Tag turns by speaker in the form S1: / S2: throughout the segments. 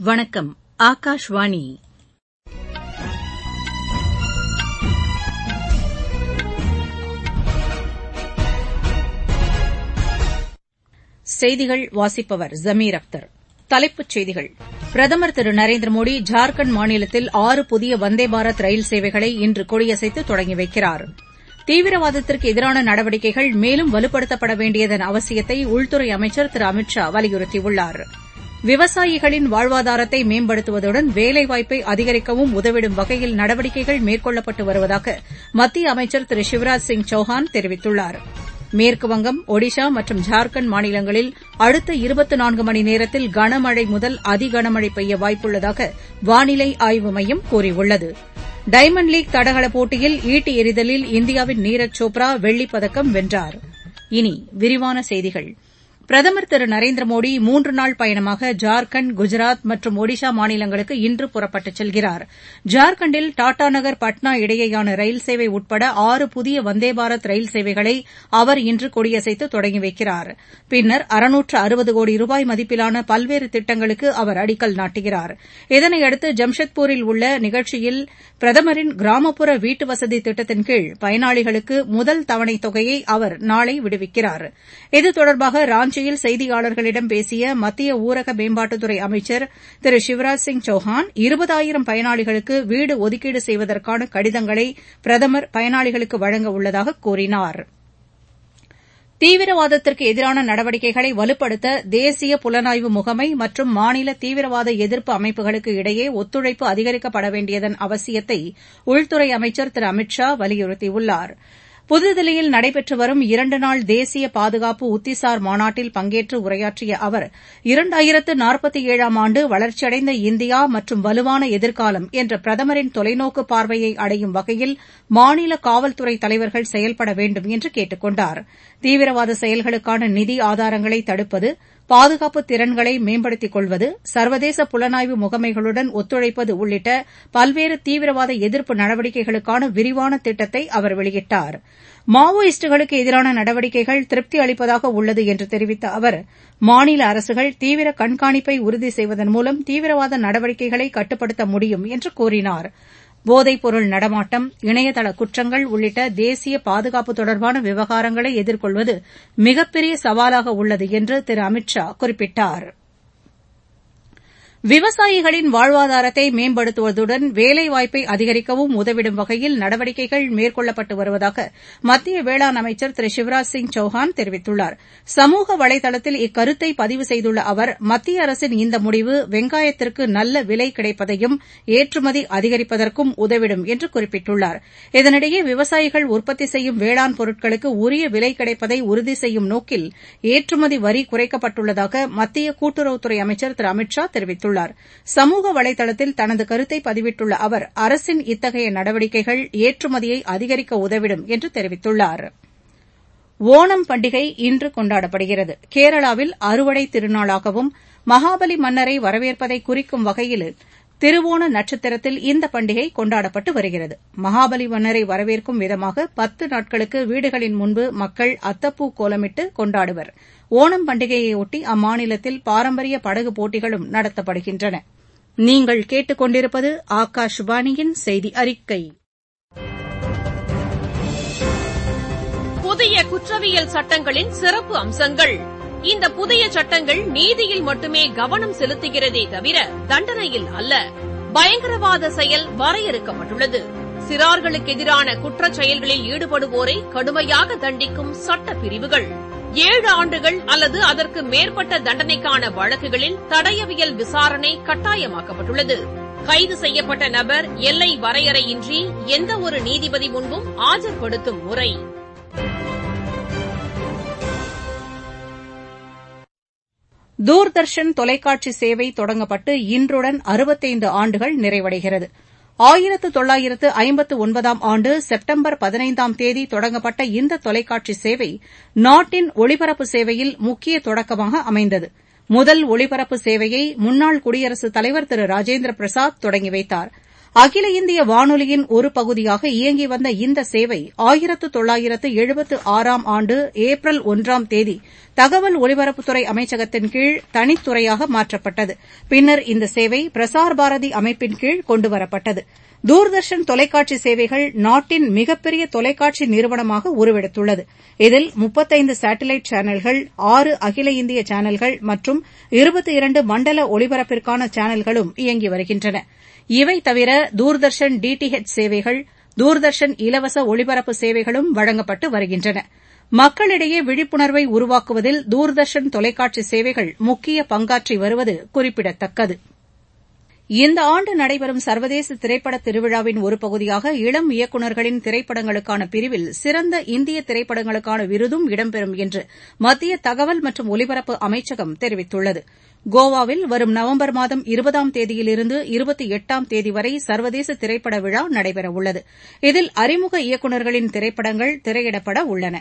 S1: வணக்கம் ஆகாஷ்வாணி செய்திகள் வாசிப்பவர் ஜமீர் அக்தர் தலைப்புச் செய்திகள் பிரதமர் திரு நரேந்திர மோடி ஜார்க்கண்ட் மாநிலத்தில் ஆறு புதிய வந்தே பாரத் ரயில் சேவைகளை இன்று கொடியசைத்து தொடங்கி வைக்கிறார் தீவிரவாதத்திற்கு எதிரான நடவடிக்கைகள் மேலும் வலுப்படுத்தப்பட வேண்டியதன் அவசியத்தை உள்துறை அமைச்சர் திரு அமித் ஷா வலியுறுத்தியுள்ளார் விவசாயிகளின் வாழ்வாதாரத்தை மேம்படுத்துவதுடன் வேலைவாய்ப்பை அதிகரிக்கவும் உதவிடும் வகையில் நடவடிக்கைகள் மேற்கொள்ளப்பட்டு வருவதாக மத்திய அமைச்சர் திரு சிவராஜ் சிங் சௌஹான் தெரிவித்துள்ளார் மேற்குவங்கம் ஒடிஷா மற்றும் ஜார்க்கண்ட் மாநிலங்களில் அடுத்த இருபத்து நான்கு மணி நேரத்தில் கனமழை முதல் அதிகனமழை பெய்ய வாய்ப்புள்ளதாக வானிலை ஆய்வு மையம் கூறியுள்ளது டைமண்ட் லீக் தடகள போட்டியில் ஈட்டி எறிதலில் இந்தியாவின் நீரஜ் சோப்ரா வெள்ளிப் பதக்கம் வென்றார் இனி விரிவான செய்திகள் பிரதமர் திரு நரேந்திர மோடி மூன்று நாள் பயணமாக ஜார்க்கண்ட் குஜராத் மற்றும் ஒடிஷா மாநிலங்களுக்கு இன்று புறப்பட்டுச் செல்கிறார் ஜார்க்கண்டில் டாடா நகர் பட்னா இடையேயான ரயில் சேவை உட்பட ஆறு புதிய வந்தே பாரத் ரயில் சேவைகளை அவர் இன்று கொடியசைத்து தொடங்கி வைக்கிறார் பின்னர் அறுநூற்று அறுபது கோடி ரூபாய் மதிப்பிலான பல்வேறு திட்டங்களுக்கு அவர் அடிக்கல் நாட்டுகிறார் இதனையடுத்து ஜம்ஷெட்பூரில் உள்ள நிகழ்ச்சியில் பிரதமரின் கிராமப்புற வீட்டுவசதி திட்டத்தின் கீழ் பயனாளிகளுக்கு முதல் தவணைத் தொகையை அவர் நாளை விடுவிக்கிறார் இது தொடர்பாக ராஞ்சியில் செய்தியாளர்களிடம் பேசிய மத்திய ஊரக மேம்பாட்டுத்துறை அமைச்சர் திரு சிவராஜ் சிங் சௌஹான் இருபதாயிரம் பயனாளிகளுக்கு வீடு ஒதுக்கீடு செய்வதற்கான கடிதங்களை பிரதமர் பயனாளிகளுக்கு வழங்க உள்ளதாக கூறினார் தீவிரவாதத்திற்கு எதிரான நடவடிக்கைகளை வலுப்படுத்த தேசிய புலனாய்வு முகமை மற்றும் மாநில தீவிரவாத எதிர்ப்பு அமைப்புகளுக்கு இடையே ஒத்துழைப்பு அதிகரிக்கப்பட வேண்டியதன் அவசியத்தை உள்துறை அமைச்சர் திரு அமித் ஷா வலியுறுத்தியுள்ளார் புதுதில்லியில் நடைபெற்று வரும் இரண்டு நாள் தேசிய பாதுகாப்பு உத்திசார் மாநாட்டில் பங்கேற்று உரையாற்றிய அவர் இரண்டாயிரத்து நாற்பத்தி ஏழாம் ஆண்டு வளர்ச்சியடைந்த இந்தியா மற்றும் வலுவான எதிர்காலம் என்ற பிரதமரின் தொலைநோக்கு பார்வையை அடையும் வகையில் மாநில காவல்துறை தலைவர்கள் செயல்பட வேண்டும் என்று கேட்டுக் கொண்டார் தீவிரவாத செயல்களுக்கான நிதி ஆதாரங்களை தடுப்பது பாதுகாப்பு திறன்களை மேம்படுத்திக் கொள்வது சர்வதேச புலனாய்வு முகமைகளுடன் ஒத்துழைப்பது உள்ளிட்ட பல்வேறு தீவிரவாத எதிர்ப்பு நடவடிக்கைகளுக்கான விரிவான திட்டத்தை அவர் வெளியிட்டார் மாவோயிஸ்டுகளுக்கு எதிரான நடவடிக்கைகள் திருப்தி அளிப்பதாக உள்ளது என்று தெரிவித்த அவர் மாநில அரசுகள் தீவிர கண்காணிப்பை உறுதி செய்வதன் மூலம் தீவிரவாத நடவடிக்கைகளை கட்டுப்படுத்த முடியும் என்று கூறினார் போதைப்பொருள் நடமாட்டம் இணையதள குற்றங்கள் உள்ளிட்ட தேசிய பாதுகாப்பு தொடர்பான விவகாரங்களை எதிர்கொள்வது மிகப்பெரிய சவாலாக உள்ளது என்று திரு அமித் ஷா குறிப்பிட்டார் விவசாயிகளின் வாழ்வாதாரத்தை மேம்படுத்துவதுடன் வேலைவாய்ப்பை அதிகரிக்கவும் உதவிடும் வகையில் நடவடிக்கைகள் மேற்கொள்ளப்பட்டு வருவதாக மத்திய வேளாண் அமைச்சர் திரு சிவராஜ் சிங் சௌஹான் தெரிவித்துள்ளார் சமூக வலைதளத்தில் இக்கருத்தை பதிவு செய்துள்ள அவர் மத்திய அரசின் இந்த முடிவு வெங்காயத்திற்கு நல்ல விலை கிடைப்பதையும் ஏற்றுமதி அதிகரிப்பதற்கும் உதவிடும் என்று குறிப்பிட்டுள்ளார் இதனிடையே விவசாயிகள் உற்பத்தி செய்யும் வேளாண் பொருட்களுக்கு உரிய விலை கிடைப்பதை உறுதி செய்யும் நோக்கில் ஏற்றுமதி வரி குறைக்கப்பட்டுள்ளதாக மத்திய கூட்டுறவுத்துறை அமைச்சர் திரு அமித் ஷா தெரிவித்துள்ளார் தெரிவித்துள்ளார் சமூக வலைதளத்தில் தனது கருத்தை பதிவிட்டுள்ள அவர் அரசின் இத்தகைய நடவடிக்கைகள் ஏற்றுமதியை அதிகரிக்க உதவிடும் என்று தெரிவித்துள்ளார் ஓணம் பண்டிகை இன்று கொண்டாடப்படுகிறது கேரளாவில் அறுவடை திருநாளாகவும் மகாபலி மன்னரை வரவேற்பதை குறிக்கும் வகையில் திருவோண நட்சத்திரத்தில் இந்த பண்டிகை கொண்டாடப்பட்டு வருகிறது மகாபலி மன்னரை வரவேற்கும் விதமாக பத்து நாட்களுக்கு வீடுகளின் முன்பு மக்கள் அத்தப்பூ கோலமிட்டு கொண்டாடுவர் ஓணம் பண்டிகையையொட்டி அம்மாநிலத்தில் பாரம்பரிய படகு போட்டிகளும் நடத்தப்படுகின்றன நீங்கள் கேட்டுக்கொண்டிருப்பது ஆகாஷ்வாணியின் செய்தி அறிக்கை
S2: புதிய குற்றவியல் சட்டங்களின் சிறப்பு அம்சங்கள் இந்த புதிய சட்டங்கள் நீதியில் மட்டுமே கவனம் செலுத்துகிறதே தவிர தண்டனையில் அல்ல பயங்கரவாத செயல் வரையறுக்கப்பட்டுள்ளது சிறார்களுக்கு எதிரான குற்றச் செயல்களில் ஈடுபடுவோரை கடுமையாக தண்டிக்கும் சட்ட பிரிவுகள் ஏழு ஆண்டுகள் அல்லது அதற்கு மேற்பட்ட தண்டனைக்கான வழக்குகளில் தடயவியல் விசாரணை கட்டாயமாக்கப்பட்டுள்ளது கைது செய்யப்பட்ட நபர் எல்லை வரையறையின்றி எந்த ஒரு நீதிபதி முன்பும் ஆஜர்படுத்தும் முறை
S1: தூர்தர்ஷன் தொலைக்காட்சி சேவை தொடங்கப்பட்டு இன்றுடன் அறுபத்தைந்து ஆண்டுகள் நிறைவடைகிறது ஆயிரத்து தொள்ளாயிரத்து ஐம்பத்து ஒன்பதாம் ஆண்டு செப்டம்பர் பதினைந்தாம் தேதி தொடங்கப்பட்ட இந்த தொலைக்காட்சி சேவை நாட்டின் ஒளிபரப்பு சேவையில் முக்கிய தொடக்கமாக அமைந்தது முதல் ஒளிபரப்பு சேவையை முன்னாள் குடியரசுத் தலைவர் திரு ராஜேந்திர பிரசாத் தொடங்கி வைத்தார் அகில இந்திய வானொலியின் ஒரு பகுதியாக இயங்கி வந்த இந்த சேவை ஆயிரத்து தொள்ளாயிரத்து எழுபத்து ஆறாம் ஆண்டு ஏப்ரல் ஒன்றாம் தேதி தகவல் ஒலிபரப்புத்துறை அமைச்சகத்தின் கீழ் தனித்துறையாக மாற்றப்பட்டது பின்னர் இந்த சேவை பிரசார் பாரதி அமைப்பின் கீழ் கொண்டுவரப்பட்டது தூர்தர்ஷன் தொலைக்காட்சி சேவைகள் நாட்டின் மிகப்பெரிய தொலைக்காட்சி நிறுவனமாக உருவெடுத்துள்ளது இதில் முப்பத்தைந்து சேட்டலைட் சேனல்கள் ஆறு அகில இந்திய சேனல்கள் மற்றும் இருபத்தி இரண்டு மண்டல ஒலிபரப்பிற்கான சேனல்களும் இயங்கி வருகின்றன இவை தவிர தூர்தர்ஷன் டிடிஎச் சேவைகள் தூர்தர்ஷன் இலவச ஒளிபரப்பு சேவைகளும் வழங்கப்பட்டு வருகின்றன மக்களிடையே விழிப்புணர்வை உருவாக்குவதில் தூர்தர்ஷன் தொலைக்காட்சி சேவைகள் முக்கிய பங்காற்றி வருவது குறிப்பிடத்தக்கது இந்த ஆண்டு நடைபெறும் சர்வதேச திரைப்பட திருவிழாவின் ஒரு பகுதியாக இளம் இயக்குநர்களின் திரைப்படங்களுக்கான பிரிவில் சிறந்த இந்திய திரைப்படங்களுக்கான விருதும் இடம்பெறும் என்று மத்திய தகவல் மற்றும் ஒலிபரப்பு அமைச்சகம் தெரிவித்துள்ளது கோவாவில் வரும் நவம்பர் மாதம் இருபதாம் தேதியிலிருந்து இருபத்தி எட்டாம் தேதி வரை சர்வதேச திரைப்பட விழா நடைபெறவுள்ளது இதில் அறிமுக இயக்குநர்களின் திரைப்படங்கள் திரையிடப்பட உள்ளன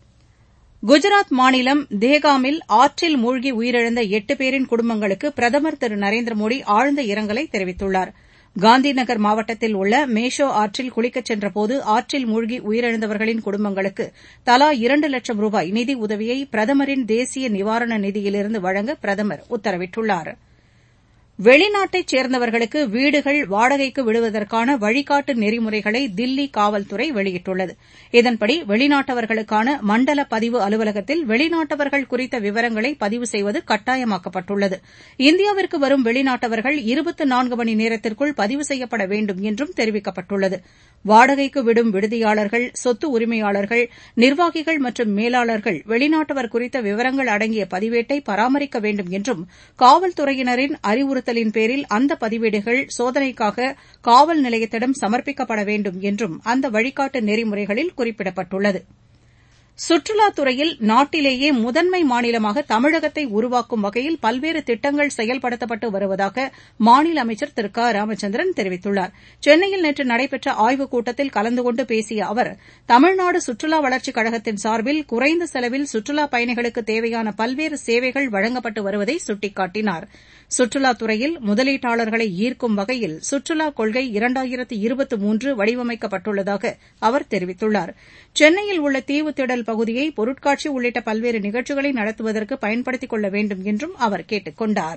S1: குஜராத் மாநிலம் தேகாமில் ஆற்றில் மூழ்கி உயிரிழந்த எட்டு பேரின் குடும்பங்களுக்கு பிரதமர் திரு நரேந்திர மோடி ஆழ்ந்த இரங்கலை தெரிவித்துள்ளார் காந்திநகர் மாவட்டத்தில் உள்ள மேஷோ ஆற்றில் குளிக்கச் சென்றபோது ஆற்றில் மூழ்கி உயிரிழந்தவர்களின் குடும்பங்களுக்கு தலா இரண்டு லட்சம் ரூபாய் நிதி உதவியை பிரதமரின் தேசிய நிவாரண நிதியிலிருந்து வழங்க பிரதமர் உத்தரவிட்டுள்ளாா் வெளிநாட்டைச் சேர்ந்தவர்களுக்கு வீடுகள் வாடகைக்கு விடுவதற்கான வழிகாட்டு நெறிமுறைகளை தில்லி காவல்துறை வெளியிட்டுள்ளது இதன்படி வெளிநாட்டவர்களுக்கான மண்டல பதிவு அலுவலகத்தில் வெளிநாட்டவர்கள் குறித்த விவரங்களை பதிவு செய்வது கட்டாயமாக்கப்பட்டுள்ளது இந்தியாவிற்கு வரும் வெளிநாட்டவர்கள் இருபத்து நான்கு மணி நேரத்திற்குள் பதிவு செய்யப்பட வேண்டும் என்றும் தெரிவிக்கப்பட்டுள்ளது வாடகைக்கு விடும் விடுதியாளர்கள் சொத்து உரிமையாளர்கள் நிர்வாகிகள் மற்றும் மேலாளர்கள் வெளிநாட்டவர் குறித்த விவரங்கள் அடங்கிய பதிவேட்டை பராமரிக்க வேண்டும் என்றும் காவல்துறையினரின் அறிவுறுத்தல் அறிவுறுத்தலின் பேரில் அந்த பதிவேடுகள் சோதனைக்காக காவல் நிலையத்திடம் சமர்ப்பிக்கப்பட வேண்டும் என்றும் அந்த வழிகாட்டு நெறிமுறைகளில் குறிப்பிடப்பட்டுள்ளது சுற்றுலாத்துறையில் நாட்டிலேயே முதன்மை மாநிலமாக தமிழகத்தை உருவாக்கும் வகையில் பல்வேறு திட்டங்கள் செயல்படுத்தப்பட்டு வருவதாக மாநில அமைச்சர் திரு க ராமச்சந்திரன் தெரிவித்துள்ளார் சென்னையில் நேற்று நடைபெற்ற ஆய்வுக் கூட்டத்தில் கலந்து கொண்டு பேசிய அவர் தமிழ்நாடு சுற்றுலா வளர்ச்சிக் கழகத்தின் சார்பில் குறைந்த செலவில் சுற்றுலாப் பயணிகளுக்கு தேவையான பல்வேறு சேவைகள் வழங்கப்பட்டு வருவதை சுட்டிக்காட்டினார் சுற்றுலாத்துறையில் முதலீட்டாளர்களை ஈர்க்கும் வகையில் சுற்றுலா கொள்கை இரண்டாயிரத்து இருபத்து மூன்று வடிவமைக்கப்பட்டுள்ளதாக அவர் தெரிவித்துள்ளார் சென்னையில் உள்ள தீவுத்திடல் பகுதியை பொருட்காட்சி உள்ளிட்ட பல்வேறு நிகழ்ச்சிகளை நடத்துவதற்கு பயன்படுத்திக் கொள்ள வேண்டும் என்றும் அவர் கேட்டுக் கொண்டார்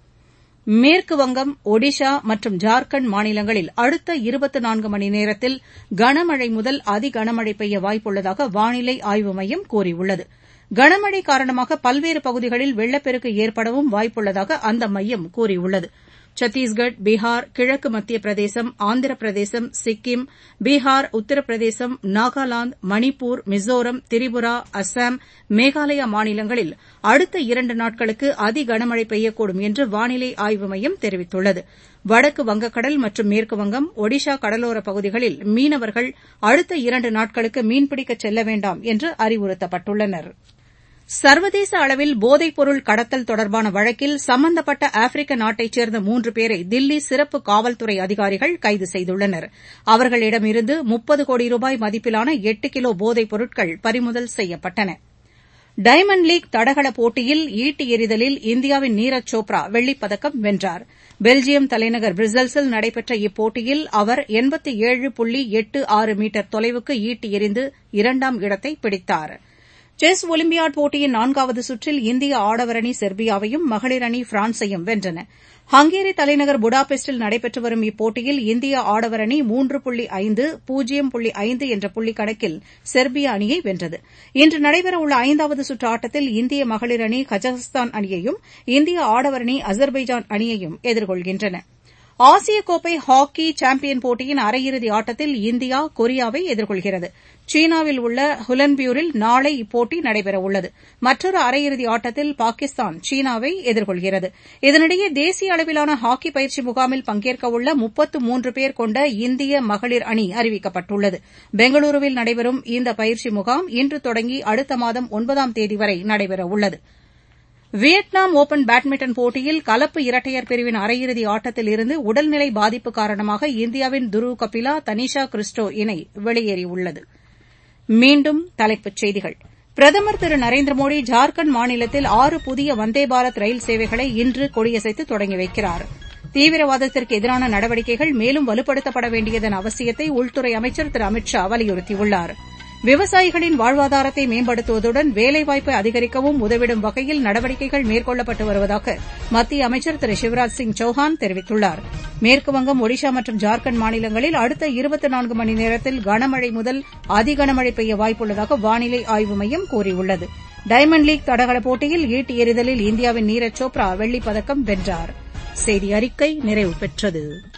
S1: மேற்குவங்கம் ஒடிஷா மற்றும் ஜார்க்கண்ட் மாநிலங்களில் அடுத்த இருபத்து நான்கு மணி நேரத்தில் கனமழை முதல் அதிகனமழை பெய்ய வாய்ப்புள்ளதாக வானிலை ஆய்வு மையம் கூறியுள்ளது கனமழை காரணமாக பல்வேறு பகுதிகளில் வெள்ளப்பெருக்கு ஏற்படவும் வாய்ப்புள்ளதாக அந்த மையம் கூறியுள்ளது சத்தீஸ்கட் பீகார் கிழக்கு மத்திய பிரதேசம் ஆந்திர பிரதேசம் சிக்கிம் பீகார் உத்தரப்பிரதேசம் நாகாலாந்து மணிப்பூர் மிசோரம் திரிபுரா அஸ்ஸாம் மேகாலயா மாநிலங்களில் அடுத்த இரண்டு நாட்களுக்கு அதி கனமழை பெய்யக்கூடும் என்று வானிலை ஆய்வு மையம் தெரிவித்துள்ளது வடக்கு வங்கக்கடல் மற்றும் மேற்குவங்கம் ஒடிஷா கடலோரப் பகுதிகளில் மீனவர்கள் அடுத்த இரண்டு நாட்களுக்கு மீன்பிடிக்கச் செல்ல வேண்டாம் என்று அறிவுறுத்தப்பட்டுள்ளனா் சர்வதேச அளவில் போதைப்பொருள் கடத்தல் தொடர்பான வழக்கில் சம்பந்தப்பட்ட ஆப்பிரிக்க நாட்டைச் சேர்ந்த மூன்று பேரை தில்லி சிறப்பு காவல்துறை அதிகாரிகள் கைது செய்துள்ளனர் அவர்களிடமிருந்து முப்பது கோடி ரூபாய் மதிப்பிலான எட்டு கிலோ போதைப் பொருட்கள் பறிமுதல் செய்யப்பட்டன டைமண்ட் லீக் தடகள போட்டியில் ஈட்டி எறிதலில் இந்தியாவின் நீரஜ் சோப்ரா வெள்ளிப்பதக்கம் வென்றார் பெல்ஜியம் தலைநகர் பிரசல்ஸில் நடைபெற்ற இப்போட்டியில் அவர் எண்பத்து ஏழு புள்ளி எட்டு ஆறு மீட்டர் தொலைவுக்கு ஈட்டி எறிந்து இரண்டாம் இடத்தை பிடித்தாா் செஸ் ஒலிம்பியாட் போட்டியின் நான்காவது சுற்றில் இந்திய ஆடவர் அணி செர்பியாவையும் மகளிர் அணி பிரான்ஸையும் வென்றன ஹங்கேரி தலைநகர் புடாபெஸ்டில் நடைபெற்று வரும் இப்போட்டியில் இந்திய ஆடவர் அணி மூன்று புள்ளி ஐந்து பூஜ்ஜியம் புள்ளி ஐந்து என்ற புள்ளி கணக்கில் செர்பிய அணியை வென்றது இன்று நடைபெறவுள்ள ஐந்தாவது சுற்று ஆட்டத்தில் இந்திய மகளிர் அணி கஜகஸ்தான் அணியையும் இந்திய ஆடவர் அணி அஜர்பைஜான் அணியையும் எதிர்கொள்கின்றன ஆசிய கோப்பை ஹாக்கி சாம்பியன் போட்டியின் அரையிறுதி ஆட்டத்தில் இந்தியா கொரியாவை எதிர்கொள்கிறது சீனாவில் உள்ள ஹுலன்பியூரில் நாளை இப்போட்டி நடைபெறவுள்ளது மற்றொரு அரையிறுதி ஆட்டத்தில் பாகிஸ்தான் சீனாவை எதிர்கொள்கிறது இதனிடையே தேசிய அளவிலான ஹாக்கி பயிற்சி முகாமில் பங்கேற்கவுள்ள முப்பத்து மூன்று பேர் கொண்ட இந்திய மகளிர் அணி அறிவிக்கப்பட்டுள்ளது பெங்களூருவில் நடைபெறும் இந்த பயிற்சி முகாம் இன்று தொடங்கி அடுத்த மாதம் ஒன்பதாம் தேதி வரை நடைபெறவுள்ளது வியட்நாம் ஒபன் பேட்மிண்டன் போட்டியில் கலப்பு இரட்டையர் பிரிவின் அரையிறுதி ஆட்டத்தில் இருந்து உடல்நிலை பாதிப்பு காரணமாக இந்தியாவின் துருவ் கபிலா தனிஷா கிறிஸ்டோ இணை வெளியேறியுள்ளது மீண்டும் தலைப்புச் செய்திகள் பிரதமர் திரு நரேந்திர மோடி ஜார்க்கண்ட் மாநிலத்தில் ஆறு புதிய வந்தே பாரத் ரயில் சேவைகளை இன்று கொடியசைத்து தொடங்கி வைக்கிறார் தீவிரவாதத்திற்கு எதிரான நடவடிக்கைகள் மேலும் வலுப்படுத்தப்பட வேண்டியதன் அவசியத்தை உள்துறை அமைச்சர் திரு அமித் ஷா வலியுறுத்தியுள்ளார் விவசாயிகளின் வாழ்வாதாரத்தை மேம்படுத்துவதுடன் வேலைவாய்ப்பை அதிகரிக்கவும் உதவிடும் வகையில் நடவடிக்கைகள் மேற்கொள்ளப்பட்டு வருவதாக மத்திய அமைச்சர் திரு சிவராஜ் சிங் சௌஹான் தெரிவித்துள்ளார் மேற்குவங்கம் ஒடிஷா மற்றும் ஜார்க்கண்ட் மாநிலங்களில் அடுத்த இருபத்தி நான்கு மணி நேரத்தில் கனமழை முதல் அதிகனமழை பெய்ய வாய்ப்புள்ளதாக வானிலை ஆய்வு மையம் கூறியுள்ளது டைமண்ட் லீக் தடகள போட்டியில் ஈட்டி எறிதலில் இந்தியாவின் நீரஜ் சோப்ரா வெள்ளிப் பதக்கம் வென்றார் செய்தி அறிக்கை நிறைவு பெற்றது